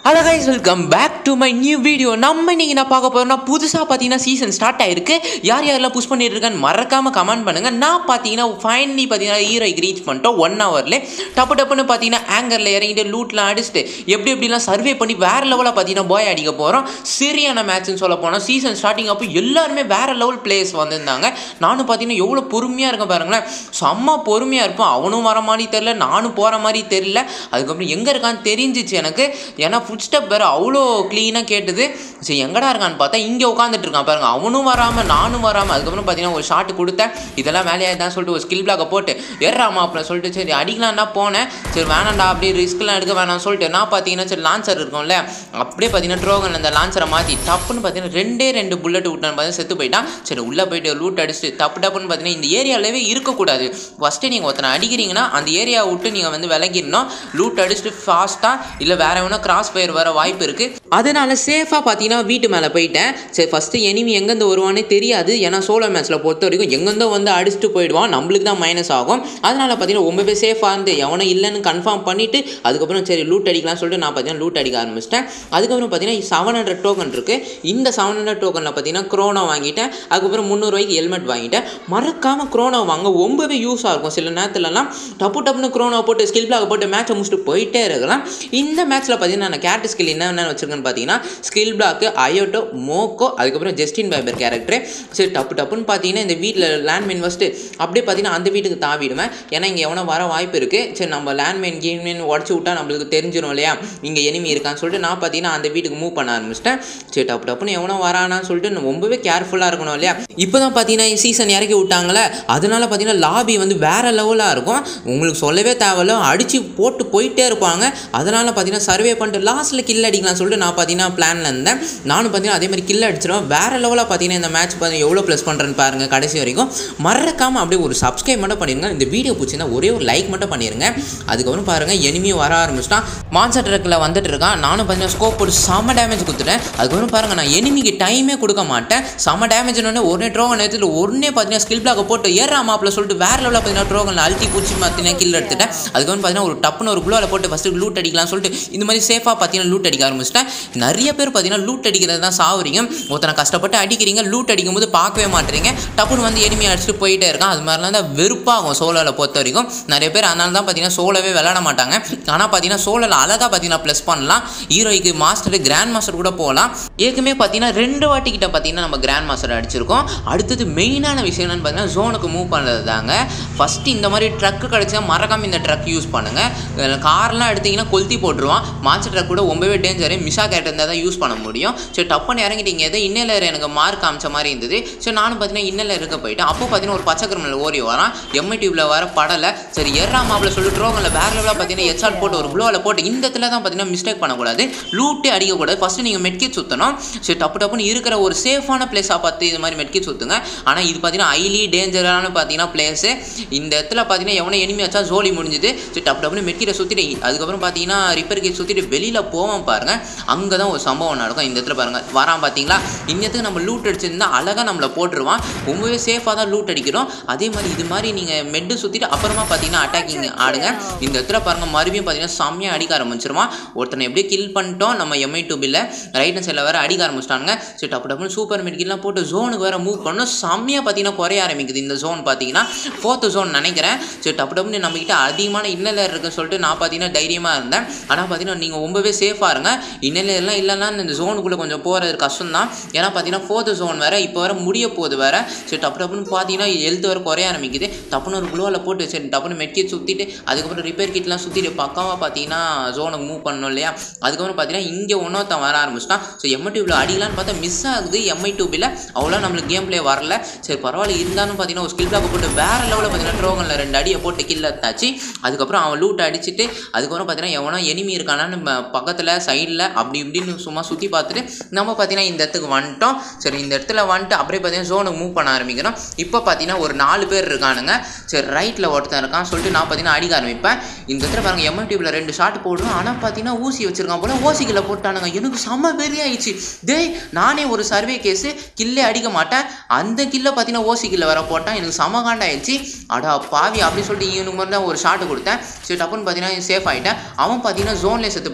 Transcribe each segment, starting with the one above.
hello guys welcome back to my new video நம்ம இன்னைக்கு நான் பார்க்க போகிறோம்னா புதுசாக பார்த்தீங்கன்னா சீசன் ஸ்டார்ட் ஆயிருக்கு யார் யாரெல்லாம் புஷ் பண்ணிட்டு இருக்கான்னு மறக்காம கமெண்ட் பண்ணுங்க நான் பார்த்தீங்கன்னா ஃபைனலி பார்த்தீங்கன்னா ஹீரோய்க்கு ரீச் பண்ணிட்டோம் ஒன் ஹவர்ல டப்பு டப்புன்னு பார்த்தீங்கன்னா ஆங்கரில் இறங்கிட்டு லூட்லாம் அடிச்சுட்டு எப்படி எப்படிலாம் சர்வே பண்ணி வேற லெவலில் பார்த்தீங்கன்னா பாய் அடிக்க போகிறோம் சரியான மேட்ச்னு சொல்ல போனால் சீசன் ஸ்டார்டிங் அப்போ எல்லாருமே வேற லெவல் பிளேயர்ஸ் வந்திருந்தாங்க நானும் பார்த்தீங்கன்னா எவ்வளோ பொறுமையாக இருக்கேன் பாருங்களேன் செம்ம பொறுமையாக இருப்போம் அவனும் வர மாதிரி தெரில நானும் போகிற மாதிரி தெரியல அதுக்கப்புறம் எங்கே இருக்கான்னு தெரிஞ்சிச்சு எனக்கு ஏன்னா ஃபுட் ஸ்டெப் வேறு அவ்வளோ க்ளீனாக கேட்டுது சரி எங்கடா இருக்கான்னு பார்த்தா இங்கே உட்காந்துட்டு இருக்கான் பாருங்க அவனும் வராமல் நானும் வராமல் அதுக்கப்புறம் பார்த்தீங்கன்னா ஒரு ஷாட் கொடுத்தேன் இதெல்லாம் வேலையாக சொல்லிட்டு ஒரு ஸ்கில் பிளாக்கை போட்டு ஏறாமா அப்படின்னு சொல்லிட்டு சரி அடிக்கலாம் தான் போனேன் சரி வேணாண்டா அப்படியே ரிஸ்க்லாம் எடுக்க வேணாம்னு சொல்லிட்டு நான் பார்த்தீங்கன்னா சரி லான்சர் இருக்கும்ல அப்படியே பார்த்தீங்கன்னா ட்ரோகன் அந்த லான்சரை மாற்றி டப்புன்னு பார்த்தீங்கன்னா ரெண்டே ரெண்டு புல்லட் விட்டான்னு பார்த்தீங்கன்னா செத்து போயிட்டான் சரி உள்ளே போயிட்டு லூட் அடிச்சுட்டு தப்பு டப்புன்னு பார்த்தீங்கன்னா இந்த ஏரியாவிலவே இருக்கக்கூடாது ஃபஸ்ட்டு நீங்கள் ஒருத்தனை அடிக்கிறீங்கன்னா அந்த ஏரியாவை விட்டு நீங்கள் வந்து விலகிடணும் லூட் அடிச்சுட்டு ஃபாஸ்ட்டாக இல்லை வேற எவனா கிராஸ் ஃபயர் வர வாய்ப்பு இருக்குது அதனால சேஃபாக பார்த்தீங்கன்னா வீட்டு மேலே போயிட்டேன் சரி ஃபஸ்ட்டு எனிமி எங்கேருந்து வருவானே தெரியாது ஏன்னா சோலோ மேட்ச்சில் பொறுத்த வரைக்கும் எங்கேருந்தோ வந்து அடிச்சுட்டு போயிடுவான் நம்மளுக்கு தான் மைனஸ் ஆகும் அதனால பார்த்தீங்கன்னா ரொம்பவே சேஃபாக இருந்து எவனும் இல்லைன்னு கன்ஃபார்ம் பண்ணிவிட்டு அதுக்கப்புறம் சரி லூட் அடிக்கலாம்னு சொல்லிட்டு நான் பார்த்தீங்கன்னா லூட் அடிக்க ஆரம்பிச்சிட்டேன் அதுக்கப்புறம் பார்த்தீங்கன்னா செவன் ஹண்ட்ரட் டோக்கன் இருக்குது இந்த செவன் ஹண்ட்ரட் டோக்கனில் பார்த்தீங்கன்னா க்ரோனோ வாங்கிட்டேன் அதுக்கப்புறம் முந்நூறுவாய்க்கு ஹெல்மெட் வாங்கிட்டேன் மறக்காமல் க்ரோனோ வாங்க ரொம்பவே யூஸாக இருக்கும் சில நேரத்துலலாம் டப்பு டப்புன்னு க்ரோனோ போட்டு ஸ்கில் பிளாக் போட்டு மேட்சை முடிச்சுட்டு போயிட்டே இருக்கலாம் இந்த மேட்ச்சில் பார்த்தீங்கன்னா நான் கேரட் ஸ்கில் என்ன என்ன வச்சிருக்கேன்னு பார்த்தீங்கன்னா ஸ்கில் பிளாக்கு அயோட்டோ மோக்கோ அதுக்கப்புறம் ஜஸ்டின் பைபர் கேரக்டர் சரி டப்பு டப்புன்னு பார்த்தீங்கன்னா இந்த வீட்டில் லேண்ட்மைன் ஃபஸ்ட்டு அப்படியே பார்த்தீங்கன்னா அந்த வீட்டுக்கு தாவிடுவேன் ஏன்னா இங்கே எவனோ வர வாய்ப்பு இருக்குது சரி நம்ம லேண்ட்மைன் கேம்மைன் உடச்சி விட்டா நம்மளுக்கு தெரிஞ்சிடும் இல்லையா இங்கே எனிமி இருக்கான்னு சொல்லிட்டு நான் பார்த்தீங்கன்னா அந்த வீட்டுக்கு மூவ் பண்ண ஆரம்பிச்சிட்டேன் சரி டப்பு டப்புன்னு எவனோ வரானான்னு சொல்லிட்டு நான் ரொம்பவே கேர்ஃபுல்லாக இருக்கணும் இல்லையா இப்போ தான் பார்த்தீங்கன்னா சீசன் இறக்கி விட்டாங்களே அதனால பார்த்தீங்கன்னா லாபி வந்து வேற லெவலாக இருக்கும் உங்களுக்கு சொல்லவே தேவையில்ல அடித்து போட்டு போயிட்டே இருப்பாங்க அதனால் பார்த்தீங்கன்னா சர்வே பண்ணிட்டு லாஸ்ட்டில் கில் அடிக்கலாம் சொல்லிட்டு நான் பார்த்தீங்கன்னா பிளானில் இருந்தேன் நானும் பார்த்தீங்கன்னா அதே மாதிரி கில் அடிச்சிடுவேன் வேறு லெவலாக பார்த்தீங்கன்னா இந்த மேட்ச் பார்த்து எவ்வளோ ப்ளஸ் பண்ணுறேன்னு பாருங்கள் கடைசி வரைக்கும் மறக்காமல் அப்படியே ஒரு சப்ஸ்கிரைப் மட்டும் பண்ணிடுங்க இந்த வீடியோ பிடிச்சிருந்தா ஒரே ஒரு லைக் மட்டும் பண்ணிடுங்க அதுக்கப்புறம் பாருங்கள் எனிமியும் வர ஆரம்பிச்சிட்டான் மான்சர் ட்ரக்கில் வந்துட்டு இருக்கான் நானும் பார்த்தீங்கன்னா ஸ்கோப் போட்டு செம்ம டேமேஜ் கொடுத்துட்டேன் அதுக்கப்புறம் பாருங்கள் நான் எனிமிக்கு டைமே கொடுக்க மாட்டேன் செம்ம டேமேஜ்னு உடனே ட்ரோகன் எடுத்துட்டு உடனே பார்த்தீங்கன்னா ஸ்கில் பிளாக் போட்டு ஏறா மாப்பில் சொல்லிட்டு வேறு லெவலில் பார்த்தீங்கன்னா ட்ரோகன் அழுத்தி பூச்சி பார்த்தீங்கன்னா கில் எடுத்துட்டேன் அதுக்கப்புறம் பார்த்தீங்கன்னா ஒரு டப்புன்னு ஒரு குளோவில் போட்டு ஃபஸ்ட்டு லூட் அடிக்கலாம் சொல்லிட்டு இந்த மாதிரி சேஃபாக பார்த்தீங்கன்னா லூட் அடிக்க ஆரம்பிச்சிட்டேன் நிறைய பேர் பார்த்தீங்கன்னா லூட் அடிக்கிறது தான் சாவுறீங்க ஒருத்தனை கஷ்டப்பட்டு அடிக்கிறீங்க லூட் அடிக்கும் போது பார்க்கவே மாட்டீங்க டப்புன்னு வந்து எனிமி அடிச்சுட்டு போயிட்டே இருக்கான் அது மாதிரிலாம் தான் வெறுப்பாகும் சோலோவில் பொறுத்த வரைக்கும் நிறைய பேர் அதனால தான் பார்த்தீங்கன்னா சோலோவே விளையாட மாட்டாங்க ஆனால் பார்த்தீங்கன்னா சோலோவில் அழகாக பார்த்தீங்கன்னா ப்ளஸ் பண்ணலாம் ஹீரோய்க்கு மாஸ்டர் கிராண்ட் மாஸ்டர் கூட போகலாம் ஏற்கனவே பார்த்தீங்கன்னா ரெண்டு வாட்டி கிட்ட பார்த்தீங்கன்னா நம்ம கிராண்ட் மாஸ்டர் அடிச்சிருக்கோம் அடுத்தது மெயினான விஷயம் என்னன்னு பார்த்தீங்கன்னா ஜோனுக்கு மூவ் பண்ணுறது தாங்க ஃபஸ்ட்டு இந்த மாதிரி ட்ரக்கு கிடச்சா மறக்காம இந்த ட்ரக் யூஸ் பண்ணுங்கள் கார்லாம் எடுத்தீங்கன்னா கொளுத்தி போட்டுருவான் மாஸ்டர் ட்ரக் கூட ரொம்பவே டேஞ்சரு மிஷா கேரட் இருந்தால் தான் யூஸ் பண்ண முடியும் சரி டப்புன்னு இறங்கிட்டீங்க எது இன்னலர் எனக்கு மார்க் காமிச்ச மாதிரி இருந்தது சரி நானும் பார்த்தீங்கன்னா இன்னலர் இருக்க போயிட்டேன் அப்போ பார்த்தீங்கன்னா ஒரு பச்சை கிரமில் ஓடி வரான் எம்ஐ டியூப்ல வர படலை சரி எர்ரா மாப்பிள சொல்லி ட்ரோகனில் வேற லெவலாக பார்த்தீங்கன்னா ஹெச்ஆர் போட்டு ஒரு ப்ளோவில் போட்டு இந்த இடத்துல தான் பார்த்தீங்கன்னா மிஸ்டேக் பண்ணக்கூடாது லூட்டே அடிக்கக்கூடாது ஃபஸ்ட்டு நீங்கள் மெட்கிட் சுற்றணும் சரி டப்பு டப்புன்னு இருக்கிற ஒரு சேஃபான பிளேஸாக பார்த்து இது மாதிரி மெட்கிட் சுற்றுங்க ஆனால் இது பார்த்தீங்கன்னா ஹைலி டேஞ்சரான பார்த்தீங்கன்னா பிளேஸு இந்த இடத்துல பார்த்தீங்கன்னா எவனை எனிமி வச்சா ஜோலி முடிஞ்சுது சரி டப்பு டப்புன்னு மெட்கிட்ட சுற்றிட்டு அதுக்கப்புறம் பார்த்தீங்கன்னா ரிப்பேர் கேட் சுற்றிட்டு வெளியில் போவோம் பாருங்க அங்கே தான் ஒரு சம்பவம் நடக்கும் இந்த இடத்துல பாருங்க வரான் பார்த்தீங்களா இன்னத்துக்கு நம்ம லூட் அடிச்சிருந்தா அழகாக நம்மளை போட்டுருவான் ரொம்பவே சேஃபாக தான் லூட் அடிக்கிறோம் அதே மாதிரி இது மாதிரி நீங்கள் மெட்டு சுற்றிட்டு அப்புறமா பார்த்தீங்கன்னா அட்டாக்கிங் ஆடுங்க இந்த இடத்துல பாருங்க மறுபடியும் பார்த்தீங்கன்னா செம்மையாக அடிக்க ஆரம்பிச்சிருவான் ஒருத்தனை எப்படியே கில் பண்ணிட்டோம் நம்ம எம்ஐ டூபில் ரைட் சைடில் வேறு அடிக்க ஆரம்பிச்சிட்டாங்க சரி டப்பு டப்புன்னு சூப்பர் மெடிக்கெல்லாம் போட்டு ஜோனுக்கு வேறு மூவ் பண்ணோம் செம்மையாக பார்த்தீங்கன்னா குறைய ஆரம்பிக்குது இந்த ஜோன் பார்த்தீங்கன்னா ஃபோர்த்து ஜோன் நினைக்கிறேன் சரி டப்பு டப்புன்னு நம்மக்கிட்ட அதிகமான இன்னலர் இருக்குன்னு சொல்லிட்டு நான் பார்த்தீங்கன்னா தைரியமாக இருந்தேன் ஆனால் பார்த்தீங்கன்னா நீங்கள் ரொம்பவே சேஃபாக இருங்க இன்னலர்லாம் இல்லைன்னா இந்த ஜோனுக்குள்ளே கொஞ்சம் போகிறது கஷ்டம் தான் ஏன்னா பார்த்தீங்கன்னா ஃபோர்த்து ஜோன் வேறு இப்போ வர முடிய போகுது வேறு சரி டப்பு டப்புன்னு பார்த்தீங்கன்னா ஹெல்த் வர குறைய ஆரம்பிக்குது டப்புன்னு ஒரு குளோவில் போட்டு சரி டப்புன்னு மெட்கிட் சுற்றிட்டு அதுக்கப்புறம் ரிப்பேர் கிட்லாம் சுற்றிட்டு பக்காவாக பார்த்தீங்கன்னா ஜோனுக்கு மூவ் பண்ணணும் இல்லையா அதுக்கப்புறம் பார்த்தீங்கன்னா இங்கே ஒன்றொருத்தன் வர ஆரம்பிச்சிட்டான் ஸோ எம்ஐ டியூபில் அடிக்கலான்னு பார்த்தா மிஸ் ஆகுது எம்ஐ டியூபில் அவ்வளோ நம்மளுக்கு கேம் பிளே வரல சரி பரவாயில்ல இருந்தாலும் பார்த்தீங்கன்னா ஒரு ஸ்கில் பிளாக் போட்டு வேறு லெவலில் பார்த்தீங்கன்னா ட்ரோகனில் ரெண்டு அடியை போட்டு கில்ல தாச்சு அதுக்கப்புறம் அவன் லூட் அடிச்சுட்டு அதுக்கப்புறம் பார்த்தீங்கன்னா எவனோ எனிமி இருக்கானான்னு நம்ம பக்கத்தில் சைடில் அப்படி இப்படின்னு சும்மா சுற்றி பார்த்துட்டு நம்ம பார்த்தீங்கன்னா இந்த இடத்துக்கு வந்துட்டோம் சரி இந்த இடத்துல வந்துட்டு அப்படியே பார்த்தீங்கன்னா ஜோனுக்கு மூவ் பண்ண ஆரம்பிக்கிறோம் இப்போ பார்த்தீங்கன்னா ஒரு நாலு பேர் இருக்கானுங்க சரி ரைட்டில் ஒருத்தன் இருக்கான் சொல்லிட்டு நான் பார்த்தீங்கன்னா அடிக்க ஆரம்பிப்பேன் இந்த இடத்துல பாருங்க எம்என் டியூப்ல ரெண்டு ஷாட் போடுவோம் ஆனால் பார்த்தீங்கன்னா ஊசி வச்சிருக்கான் போல ஓசிக்கில் போட்டானுங்க எனக்கு செம்ம வெறி ஆயிடுச்சு டேய் நானே ஒரு சர்வே கேஸு கில்லே அடிக்க மாட்டேன் அந்த கில்லை பார்த்தீங்கன்னா ஓசி கில்ல வர போட்டான் எனக்கு செம காண்டாயிடுச்சு அடா பாவி அப்படி சொல்லிட்டு இவனுக்கு மாதிரி தான் ஒரு ஷாட் கொடுத்தேன் சரி டப்புன்னு பார்த்தீங்கன்னா சேஃப் ஆகிட்டேன் அவன் பார்த்தீங்கன்னா ஜோன்லேயே செத்து போயிட்டான்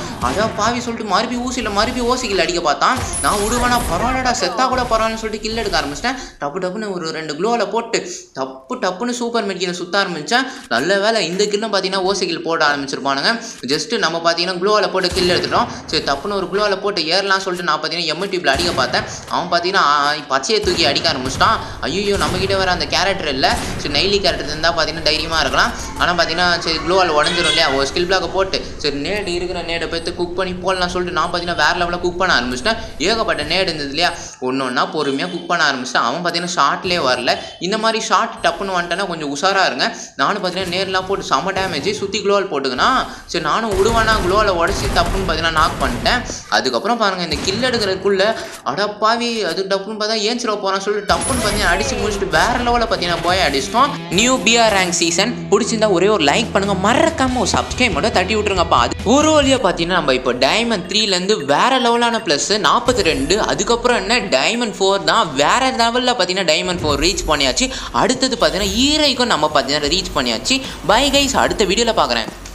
அடா பாவி சொல்லிட்டு மறுபடியும் ஊசியில் மறுபடியும் ஓசிக்கில் அடிக்க பார்த்தான் நான் விடுவேனா பரவாயில்லடா செத்தா கூட பரவாயில்லன்னு சொல்லிட்டு கில் எடுக்க ஆரம்பிச்சிட்டேன் டப்பு டப்புன்னு ஒரு ரெண்டு க்ளோவில் போட்டு டப்பு டப்புன்னு சூப்பர் மெடிக்கலை சுத்த ஆரம்பித்தேன் நல்ல வேலை இந்த கில்லும் பார்த்தீங்கன்னா ஓசிக்கில் போட ஆரம்பிச்சிருப்பானுங்க ஜஸ்ட்டு நம்ம பார்த்தீங்கன்னா க்ளோவில் போட்டு கில் எடுத்துட்டோம் சரி தப்புன்னு ஒரு க்ளோவில் போட்டு ஏறலாம் சொல்லிட்டு நான் பார்த்தீங்கன்னா எம்எட்டிபிள் அடிக்க பார்த்தேன் அவன் பார்த்தீங்கன்னா ஆ, பச்சையை தூக்கி அடிக்க ஆரம்பிச்சிட்டான் ஐயோ நம்மக்கிட்ட வர அந்த கேரக்டர் இல்லை சரி நெய்லி கேரக்டர் இருந்தால் பார்த்தீங்கன்னா தைரியமாக இருக்கலாம் ஆனால் பார்த்தீங்கன்னா சரி க்ளோவால் உடஞ்சிரும் இல்லையா ஒரு ஸ்கில் பிளாக்கை போட்டு சரி நேடு இருக்கிற நேடை பார்த்து குக் பண்ணி போடலாம் சொல்லிட்டு நான் பார்த்தீங்கன்னா வேறு லெவலில் குக் பண்ண ஆரம்பிச்சிட்டேன் ஏகப்பட்ட நேடு இருந்தது இல்லையா ஒன்று ஒன்றா பொறுமையாக குக் பண்ண ஆரம்பிச்சிட்டேன் அவன் பார்த்தீங்கன்னா ஷார்ட்லேயே வரல இந்த மாதிரி ஷார்ட் டப்புன்னு வந்துட்டேன்னா கொஞ்சம் உஷாராக இருங்க நானும் பார்த்தீங்கன்னா நேர்லாம் போட்டு செம டேமேஜ் சுற்றி க்ளோவல் போட்டுக்கனா சரி நானும் விடுவானா க்ளோவில் உடச்சி தப்புன்னு பார்த்தீங்கன்னா நாக் பண்ணிட்டேன் அதுக்கப்புறம் பாருங்கள் இந்த கில் எடுக்கிறதுக்குள்ள அடப்பாவி அது டப்புன்னு பார்த்தா ஏஞ்சிட போகிறான்னு சொல்லிட்டு டப்புன்னு பார்த்தீங்கன்னா அடிச்சு முடிச்சுட்டு வேற லெவலில் பார்த்தீங்கன்னா போய் அடிச்சிட்டோம் நியூ பிஆர் ரேங்க் சீசன் பிடிச்சிருந்தா ஒரே ஒரு லைக் பண்ணுங்க மறக்காம ஒரு சப்ஸ்கிரைப் மட்டும் தட்டி விட்டுருங்கப்பா அது ஒரு வழியாக பார்த்தீங்கன்னா நம்ம இப்போ டைமண்ட் த்ரீலேருந்து வேற லெவலான ப்ளஸ் நாற்பத்தி ரெண்டு அதுக்கப்புறம் என்ன டைமண்ட் ஃபோர் தான் வேற லெவலில் பார்த்தீங்கன்னா டைமண்ட் ஃபோர் ரீச் பண்ணியாச்சு அடுத்தது பார்த்தீங்கன்னா ஈரைக்கும் நம்ம பார்த்தீங்கன்னா ரீச் பண்ணியாச்சு பை கைஸ் அடுத்த வீடியோவில் பார்க்குறேன்